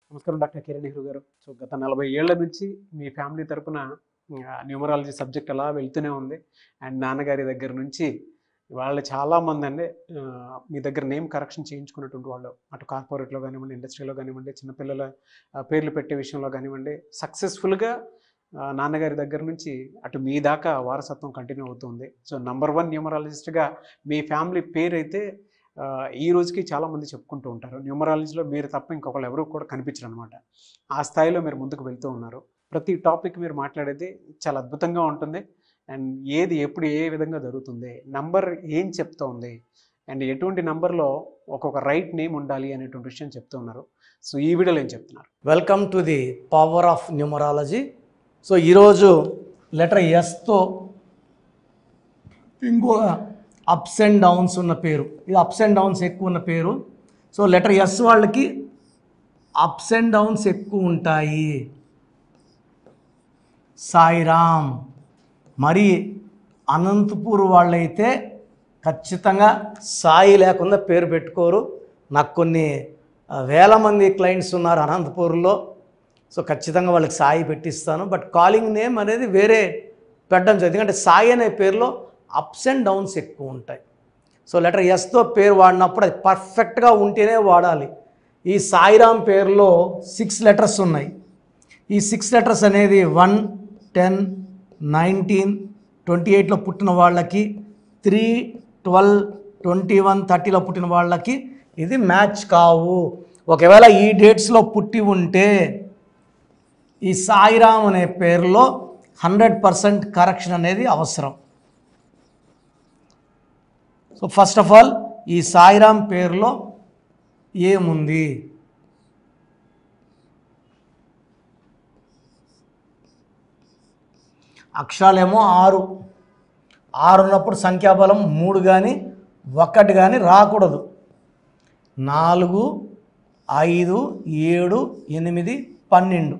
నమస్కారం డాక్టర్ కిరణ్ నెహ్రూ గారు సో గత నలభై ఏళ్ల నుంచి మీ ఫ్యామిలీ తరపున న్యూమరాలజీ సబ్జెక్ట్ అలా వెళ్తూనే ఉంది అండ్ నాన్నగారి దగ్గర నుంచి వాళ్ళు చాలామంది అండి ఆ, మీ దగ్గర నేమ్ కరెక్షన్ చేయించుకున్నటువంటి వాళ్ళు అటు కార్పొరేట్లో కానివ్వండి ఇండస్ట్రీలో కానివ్వండి చిన్నపిల్లల ఆ, పేర్లు పెట్టే విషయంలో కానివ్వండి సక్సెస్ఫుల్గా నాన్నగారి దగ్గర నుంచి అటు మీ దాకా వారసత్వం కంటిన్యూ అవుతుంది సో నంబర్ వన్ న్యూమరాలజిస్ట్గా మీ ఫ్యామిలీ పేరు అయితే ఆ, ఈ రోజుకి చాలామంది చెప్పుకుంటూ ఉంటారు న్యూమరాలజీలో మీరు తప్ప ఇంకొకళ్ళు ఎవరు కూడా కనిపించరు అనమాట ఆ స్థాయిలో మీరు ముందుకు వెళ్తూ ఉన్నారు ప్రతి టాపిక్ మీరు మాట్లాడేది చాలా అద్భుతంగా ఉంటుంది అండ్ ఏది ఎప్పుడు ఏ విధంగా జరుగుతుంది నంబర్ ఏం చెప్తోంది అండ్ ఎటువంటి నంబర్లో ఒక్కొక్క రైట్ నేమ్ ఉండాలి అనేటువంటి విషయం చెప్తూ ఉన్నారు సో ఈ వీడియోలో ఏం చెప్తున్నారు welcome to the power of numerology so ఈరోజు లెటర్ ఎస్తో ఇంకో అప్స్ అండ్ డౌన్స్ ఉన్న పేరు ఇది అప్స్ అండ్ డౌన్స్ ఎక్కువ ఉన్న పేరు సో లెటర్ ఎస్ వాళ్ళకి అప్స్ అండ్ డౌన్స్ ఎక్కువ ఉంటాయి సాయిరామ్ మరి అనంతపూర్ వాళ్ళైతే ఖచ్చితంగా సాయి లేకుండా పేరు పెట్టుకోరు నాకు కొన్ని ఆ, వేల మంది క్లయింట్స్ ఉన్నారు అనంతపూర్లో సో ఖచ్చితంగా వాళ్ళకి సాయి పెట్టిస్తాను బట్ కాలింగ్ నేమ్ అనేది వేరే పెట్టడం జరిగింది ఎందుకంటే సాయి అనే పేరులో అప్స్ అండ్ డౌన్స్ ఎక్కువ ఉంటాయి సో లెటర్ ఎస్తో పేరు వాడినప్పుడు అది పర్ఫెక్ట్గా ఉంటేనే వాడాలి ఈ సాయిరామ్ పేరులో సిక్స్ లెటర్స్ ఉన్నాయి ఈ సిక్స్ లెటర్స్ అనేది వన్ టెన్ నైన్టీన్ ట్వంటీ ఎయిట్లో పుట్టిన వాళ్ళకి త్రీ ట్వెల్వ్ ట్వంటీ వన్ థర్టీలో పుట్టిన వాళ్ళకి ఇది మ్యాచ్ కావు ఒకవేళ ఈ డేట్స్లో పుట్టి ఉంటే ఈ సాయిరామ్ అనే పేరులో హండ్రెడ్ పర్సెంట్ కరెక్షన్ అనేది అవసరం సో ఫస్ట్ ఆఫ్ ఆల్ ఈ సాయిరామ్ పేరులో ఏముంది అక్షరాలేమో ఆరు ఆరు ఉన్నప్పుడు సంఖ్యాబలం మూడు కానీ ఒకటి కానీ రాకూడదు నాలుగు ఐదు ఏడు ఎనిమిది పన్నెండు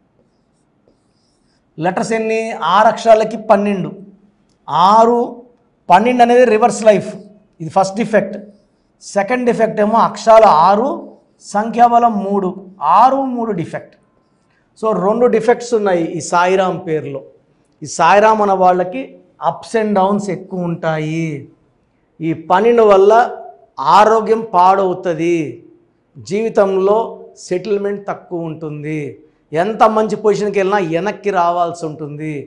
లెటర్స్ ఎన్ని ఆరు అక్షరాలకి పన్నెండు ఆరు పన్నెండు అనేది రివర్స్ లైఫ్ ఇది ఫస్ట్ డిఫెక్ట్ సెకండ్ డిఫెక్ట్ ఏమో అక్షరాలు ఆరు సంఖ్యాబలం మూడు ఆరు మూడు డిఫెక్ట్ సో రెండు డిఫెక్ట్స్ ఉన్నాయి ఈ సాయిరామ్ పేరులో ఈ సాయిరామ్ అన్న వాళ్ళకి అప్స్ అండ్ డౌన్స్ ఎక్కువ ఉంటాయి ఈ పన్నెండు వల్ల ఆరోగ్యం పాడవుతుంది జీవితంలో సెటిల్మెంట్ తక్కువ ఉంటుంది ఎంత మంచి పొజిషన్కి వెళ్ళినా వెనక్కి రావాల్సి ఉంటుంది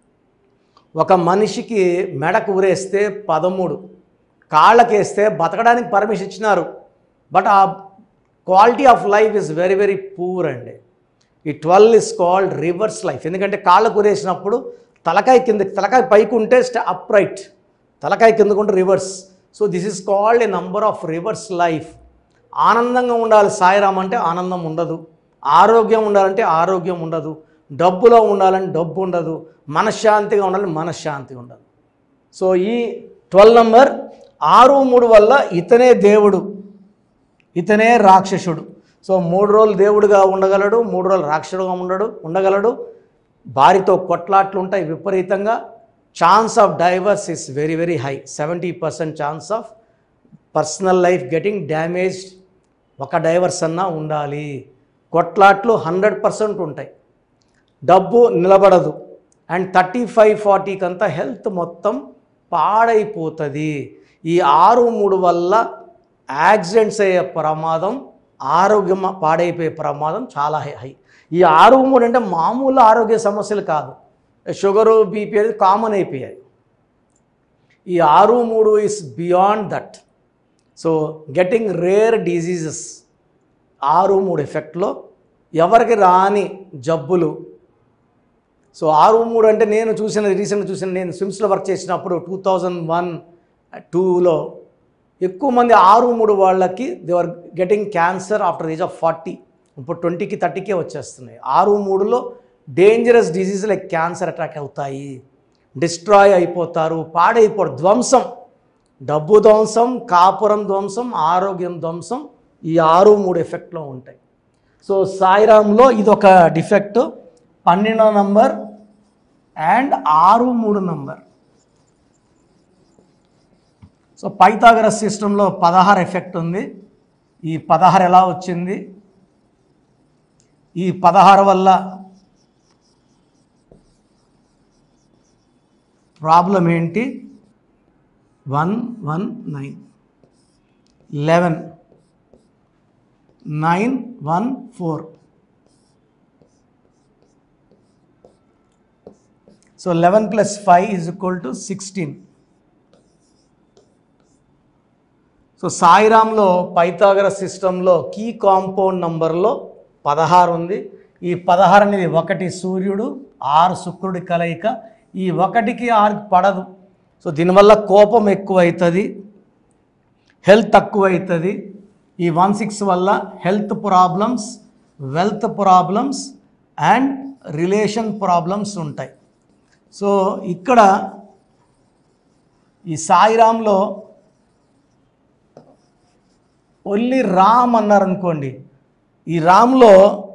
ఒక మనిషికి మెడకు ఉరేస్తే పదమూడు కాళ్ళకేస్తే బతకడానికి పర్మిషన్ ఇచ్చినారు బట్ ఆ quality of life is very very poor అండి ఈ twelve is called reverse life ఎందుకంటే కాళ్ళకు ఉరేసినప్పుడు తలకాయ కింద తలకాయ పైకి ఉంటే స్ట అప్రైట్ తలకాయ కిందకు ఉంటే reverse so this is called a number of reverse life ఆనందంగా ఉండాలి సాయిరామ్ అంటే ఆనందం ఉండదు ఆరోగ్యం ఉండాలంటే ఆరోగ్యం ఉండదు డబ్బులో ఉండాలంటే డబ్బు ఉండదు మనశ్శాంతిగా ఉండాలని మనశ్శాంతి ఉండదు సో ఈ ట్వెల్వ్ నంబర్ ఆరు మూడు వల్ల ఇతనే దేవుడు ఇతనే రాక్షసుడు సో మూడు రోజులు దేవుడిగా ఉండగలడు మూడు రోజులు రాక్షసుడుగా ఉండడు ఉండగలడు భార్యతో కొట్లాట్లు ఉంటాయి విపరీతంగా chance of divorce is very very high seventy percent chance of personal life getting damaged ఒక డైవర్స్ అన్నా ఉండాలి కొట్లాట్లు హండ్రెడ్ పర్సెంట్ ఉంటాయి డబ్బు నిలబడదు అండ్ థర్టీ ఫైవ్ ఫార్టీకి అంతా హెల్త్ మొత్తం పాడైపోతుంది ఈ ఆరు మూడు వల్ల యాక్సిడెంట్స్ అయ్యే ప్రమాదం ఆరోగ్యం పాడైపోయే ప్రమాదం చాలా హై హై ఈ ఆరు మూడు అంటే మామూలు ఆరోగ్య సమస్యలు కాదు షుగరు బీపీ అనేది కామన్ అయిపోయాయి ఈ ఆరు మూడు is beyond that so getting rare diseases ఆరు మూడు ఎఫెక్ట్లో ఎవరికి రాని జబ్బులు సో ఆరు మూడు అంటే నేను చూసిన రీసెంట్గా చూసిన నేను స్విమ్స్లో వర్క్ చేసినప్పుడు టూ థౌజండ్ వన్ టూలో ఎక్కువ మంది ఆరు మూడు వాళ్ళకి they are getting cancer after age of forty ఇప్పుడు ట్వంటీకి థర్టీకే వచ్చేస్తున్నాయి ఆరు మూడులో dangerous disease like cancer attack అవుతాయి డిస్ట్రాయ్ అయిపోతారు పాడైపోరు ధ్వంసం డబ్బు ధ్వంసం కాపురం ధ్వంసం ఆరోగ్యం ధ్వంసం ఈ ఆరు మూడు ఎఫెక్ట్లో ఉంటాయి సో సాయిరామ్లో ఇది ఒక డిఫెక్ట్ పన్నెండో నంబర్ అండ్ ఆరు మూడు నంబర్ సో పైథాగరస్ సిస్టంలో పదహారు ఎఫెక్ట్ ఉంది ఈ పదహారు ఎలా వచ్చింది ఈ పదహారు వల్ల ప్రాబ్లం ఏంటి one one nine eleven nine one four so eleven plus five is equal to sixteen so సాయిరామ్లో పైథాగర సిస్టంలో కీ కాంపౌండ్ నంబర్లో పదహారు ఉంది ఈ పదహారు అనేది ఒకటి సూర్యుడు ఆరు శుక్రుడి కలయిక ఈ ఒకటికి ఆరుకి పడదు సో దీనివల్ల కోపం ఎక్కువ అవుతుంది హెల్త్ తక్కువ అవుతుంది ఈ వన్ సిక్స్ వల్ల health problems wealth problems and relation problems ఉంటాయి సో ఇక్కడ ఈ సాయిరామ్లో ఓన్లీ రామ్ అన్నారు అనుకోండి ఈ రామ్లో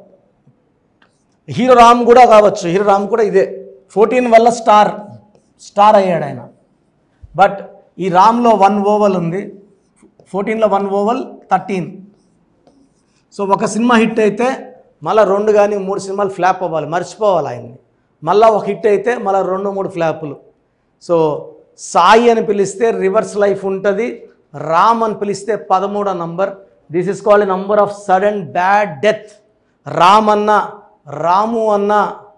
హీరో రామ్ కూడా కావచ్చు హీరో రామ్ కూడా ఇదే ఫోర్టీన్ వల్ల స్టార్ స్టార్ అయ్యాడు ఆయన బట్ ఈ రామ్లో వన్ ఓవల్ ఉంది ఫోర్టీన్లో వన్ ఓవల్ థర్టీన్ సో ఒక సినిమా హిట్ అయితే మళ్ళీ రెండు కానీ మూడు సినిమాలు ఫ్లాప్ అవ్వాలి మర్చిపోవాలి ఆయన్ని మళ్ళీ ఒక హిట్ అయితే మళ్ళీ రెండు మూడు ఫ్లాపులు సో సాయి అని పిలిస్తే రివర్స్ లైఫ్ ఉంటుంది రామ్ అని పిలిస్తే పదమూడో number this is called number of sudden bad death Ram అన్న రాము అన్న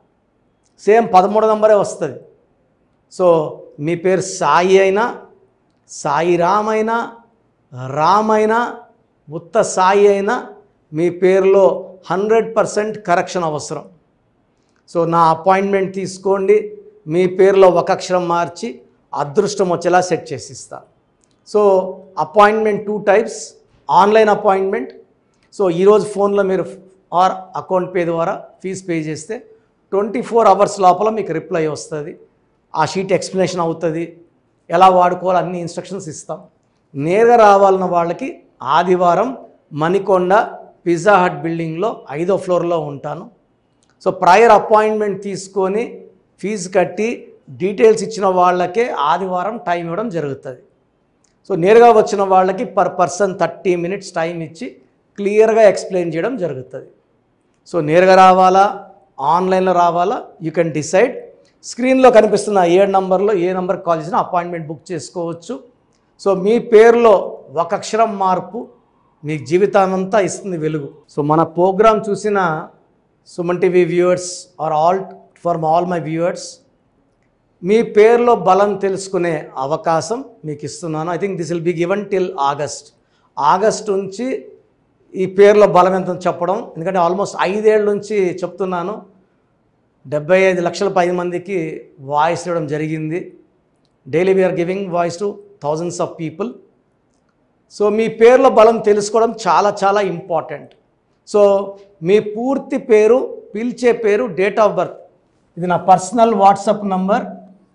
సేమ్ పదమూడో నంబరే వస్తుంది సో మీ పేరు సాయి అయినా సాయి రామ్ అయినా రామ్ అయినా ఉత్త సాయి అయినా మీ పేరులో హండ్రెడ్ పర్సెంట్ కరెక్షన్ అవసరం సో నా అపాయింట్మెంట్ తీసుకోండి మీ పేరులో ఒక అక్షరం మార్చి అదృష్టం వచ్చేలా సెట్ చేసి ఇస్తా so appointment two types online appointment so ఈరోజు ఫోన్లో మీరు ఆర్ అకౌంట్ పే ద్వారా ఫీజు పే చేస్తే ట్వంటీ ఫోర్ అవర్స్ లోపల మీకు రిప్లై వస్తుంది ఆ షీట్ ఎక్స్ప్లెనేషన్ అవుతుంది ఎలా వాడుకోవాలి అన్ని ఇన్స్ట్రక్షన్స్ ఇస్తాం నేరుగా రావాలన్న వాళ్ళకి ఆదివారం మణికొండ పిజ్జా హట్ బిల్డింగ్లో ఐదో ఫ్లోర్లో ఉంటాను సో ప్రయర్ అపాయింట్మెంట్ తీసుకొని ఫీజు కట్టి డీటెయిల్స్ ఇచ్చిన వాళ్ళకే ఆదివారం టైం ఇవ్వడం జరుగుతుంది సో నేరుగా వచ్చిన వాళ్ళకి per person thirty minutes time ఇచ్చి క్లియర్గా ఎక్స్ప్లెయిన్ చేయడం జరుగుతుంది సో నేరుగా రావాలా ఆన్లైన్లో రావాలా యూ కెన్ డిసైడ్ స్క్రీన్లో కనిపిస్తున్న ఏ నంబర్లో ఏ నెంబర్ కాల్ చేసినా అపాయింట్మెంట్ బుక్ చేసుకోవచ్చు సో మీ పేరులో ఒక అక్షరం మార్పు మీ జీవితానంతా ఇస్తుంది వెలుగు సో మన ప్రోగ్రామ్ చూసిన Suman TV viewers or all for all my viewers మీ పేరులో బలం తెలుసుకునే అవకాశం మీకు ఇస్తున్నాను I think this will be given till August August నుంచి ఈ పేరులో బలం ఎంత చెప్పడం ఎందుకంటే ఆల్మోస్ట్ ఐదేళ్ళ నుంచి చెప్తున్నాను డెబ్బై ఐదు లక్షల పది మందికి వాయిస్ ఇవ్వడం జరిగింది daily we're giving voice to thousands of people so మీ పేర్లో బలం తెలుసుకోవడం చాలా చాలా ఇంపార్టెంట్ సో మీ పూర్తి పేరు పిలిచే పేరు డేట్ ఆఫ్ బర్త్ ఇది నా personal WhatsApp number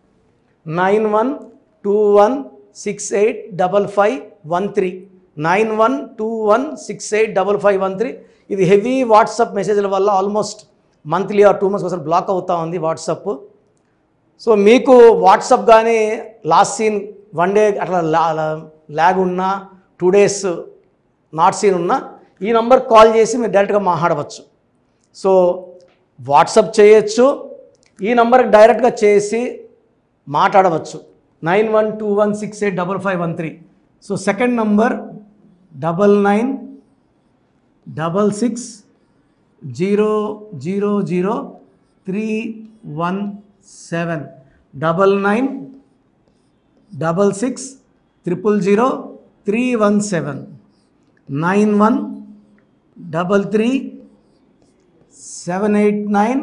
nine one two one six eight double five one three nine one two one six eight double five one three ఇది హెవీ వాట్సాప్ మెసేజ్ల వల్ల almost monthly or two months ఒకసారి block అవుతా ఉంది WhatsApp so మీకు WhatsApp కానీ last seen one day అట్లా lag ఉన్నా టూ డేస్ నాట్ సీన్ ఉన్నా ఈ నంబర్ కాల్ చేసి మీరు డైరెక్ట్గా మాట్లాడవచ్చు సో వాట్సాప్ చేయొచ్చు ఈ నంబర్కి డైరెక్ట్గా చేసి మాట్లాడవచ్చు nine one two one six eight double five one three so second number double nine double six zero zero zero three one seven double nine double six triple zero three one seven nine one double three seven eight nine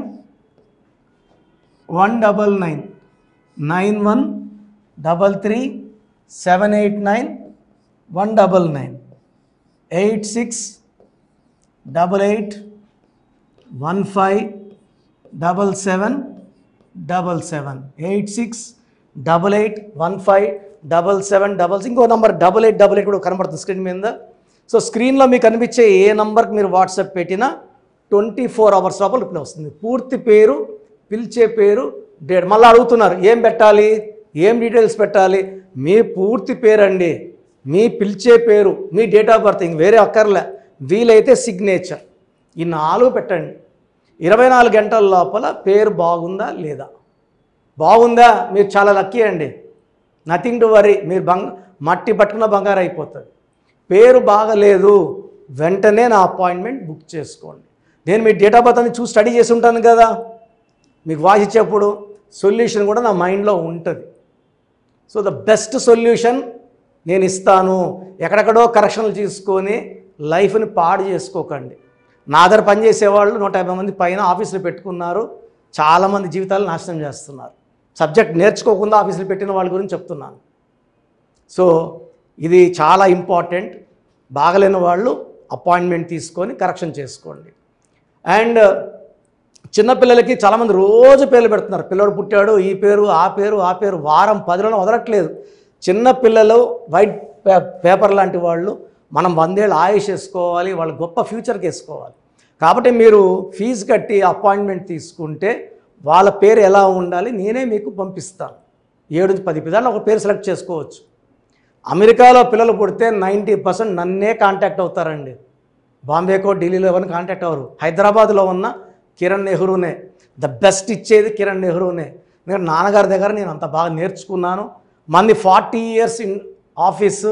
one double nine nine one double three seven eight nine one double nine eight six double eight one five double seven double seven eight six double eight one five double seven double ఇంకో number double eight double eight కూడా కనబడుతుంది screen మీద so స్క్రీన్లో మీకు కనిపించే ఏ నంబర్కి మీరు WhatsApp పెట్టినా ట్వంటీ ఫోర్ అవర్స్ లోపల రిప్లై వస్తుంది పూర్తి పేరు పిలిచే పేరు డేట్ మళ్ళీ అడుగుతున్నారు ఏం పెట్టాలి ఏం డీటెయిల్స్ పెట్టాలి మీ పూర్తి పేరు అండి మీ పిలిచే పేరు మీ డేట్ ఆఫ్ బర్త్ ఇంక వేరే అక్కర్లే వీలైతే సిగ్నేచర్ ఈ నాలుగు పెట్టండి ఇరవై నాలుగు గంటల లోపల పేరు బాగుందా లేదా బాగుందా మీరు చాలా లక్కీ అండి నథింగ్ టు వరీ మీరు బంగ మట్టి పట్టుకున్న బంగారు అయిపోతుంది పేరు బాగలేదు వెంటనే నా అపాయింట్మెంట్ బుక్ చేసుకోండి నేను మీ డేట్ ఆఫ్ బర్త్ అని చూసి స్టడీ చేసి ఉంటాను కదా మీకు వాయిస్ ఇచ్చేప్పుడు సొల్యూషన్ కూడా నా మైండ్లో ఉంటుంది సో ద బెస్ట్ సొల్యూషన్ నేను ఇస్తాను ఎక్కడెక్కడో కరెక్షన్లు తీసుకొని లైఫ్ని పాడు చేసుకోకండి నా దగ్గర పనిచేసేవాళ్ళు నూట యాభై మంది పైన ఆఫీసులు పెట్టుకున్నారు చాలామంది జీవితాలు నాశనం చేస్తున్నారు సబ్జెక్ట్ నేర్చుకోకుండా ఆఫీసులు పెట్టిన వాళ్ళ గురించి చెప్తున్నాను సో ఇది చాలా ఇంపార్టెంట్ బాగలేని వాళ్ళు అపాయింట్మెంట్ తీసుకొని కరెక్షన్ చేసుకోండి అండ్ చిన్నపిల్లలకి చాలామంది రోజు పేర్లు పెడుతున్నారు పిల్లడు పుట్టాడు ఈ పేరు ఆ పేరు ఆ పేరు వారం పదిలోనే వదలట్లేదు చిన్న పిల్లలు వైట్ పే పేపర్ లాంటి వాళ్ళు మనం వందేళ్ళు ఆయుష్ వేసుకోవాలి వాళ్ళ గొప్ప ఫ్యూచర్కి వేసుకోవాలి కాబట్టి మీరు ఫీజు కట్టి అపాయింట్మెంట్ తీసుకుంటే వాళ్ళ పేరు ఎలా ఉండాలి నేనే మీకు పంపిస్తాను ఏడు నుంచి పది పిల్లలు ఒక పేరు సెలెక్ట్ చేసుకోవచ్చు అమెరికాలో పిల్లలు పుడితే నైంటీ పర్సెంట్ నన్నే కాంటాక్ట్ అవుతారండి బాంబేకో ఢిల్లీలో ఎవరిని కాంటాక్ట్ అవ్వరు హైదరాబాద్లో ఉన్న కిరణ్ నెహ్రూనే ద బెస్ట్ ఇచ్చేది కిరణ్ నెహ్రూనే ఎందుకంటే నాన్నగారి దగ్గర నేను అంత బాగా నేర్చుకున్నాను మంది ఫార్టీ ఇయర్స్ ఇన్ ఆఫీసు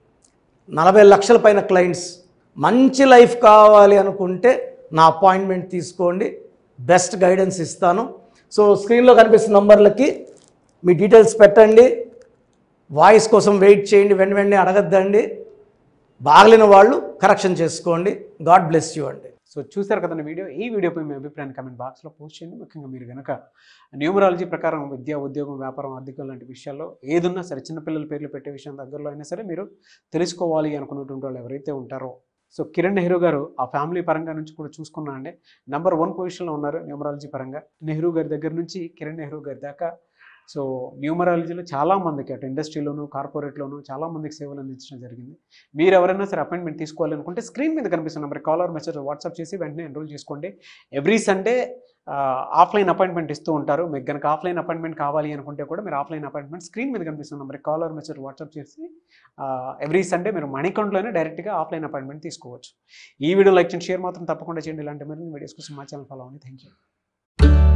నలభై లక్షల పైన క్లయింట్స్ మంచి లైఫ్ కావాలి అనుకుంటే నా అపాయింట్మెంట్ తీసుకోండి బెస్ట్ గైడెన్స్ ఇస్తాను సో స్క్రీన్లో కనిపిస్తున్న నంబర్లకి మీ డీటెయిల్స్ పెట్టండి వాయిస్ కోసం వెయిట్ చేయండి వెంట వెంటనే అడగద్దండి బాగలేని వాళ్ళు కరెక్షన్ చేసుకోండి గాడ్ బ్లెస్ యూ అండి సో చూశారు కదండి వీడియో ఈ వీడియోపై మీ అభిప్రాయాన్ని కమెంట్ బాక్స్లో పోస్ట్ చేయండి ముఖ్యంగా మీరు కనుక న్యూమరాలజీ ప్రకారం విద్య ఉద్యోగం వ్యాపారం ఆర్థికం లాంటి విషయాల్లో ఏదున్నా సరే చిన్నపిల్లల పేర్లు పెట్టే విషయం దగ్గరలో అయినా సరే మీరు తెలుసుకోవాలి అనుకున్నటువంటి వాళ్ళు ఎవరైతే ఉంటారో సో కిరణ్ నెహ్రూ గారు ఆ ఫ్యామిలీ పరంగా నుంచి కూడా చూసుకున్నా అండి నెంబర్ వన్ పొజిషన్లో ఉన్నారు న్యూమరాలజీ పరంగా నెహ్రూ గారి దగ్గర నుంచి కిరణ్ నెహ్రూ గారి దాకా సో న్యూమరాలజీలో చాలా మందికి అటు ఇండస్ట్రీలోను కార్పొరేట్లోను చాలా మందికి సేవలు అందించడం జరిగింది మీరు ఎవరైనా సరే అపాయింట్మెంట్ తీసుకోవాలనుకుంటే స్క్రీన్ మీద కనిపిస్తున్న నెంబర్ కాలర్ మెసేజ్ వాట్సాప్ చేసి వెంటనే ఎన్రోల్ చేసుకోండి ఎవ్రీ సండే ఆఫ్లైన్ అపాయింట్మెంట్ ఇస్తూ ఉంటారు మీకు కనుక ఆఫ్లైన్ అపాయింట్మెంట్ కావాలి అనుకుంటే కూడా మీరు ఆఫ్లైన్ అపాయింట్మెంట్ స్క్రీన్ మీద కనిపిస్తున్న నెంబర్ కాలర్ మెసేజ్ వాట్సాప్ చేసి ఎవ్రీ సండే మీరు మనీ అకౌంట్లోనే డైరెక్ట్గా ఆఫ్లైన్ అపాయింట్మెంట్ తీసుకోవచ్చు ఈ వీడియో లైక్ చేయండి షేర్ మాత్రం తప్పకుండా చేయండి ఇలాంటి మరిన్ని వీడియోస్ కోసం మా ఛానల్ ఫాలో అవ్వండి థ్యాంక్ యూ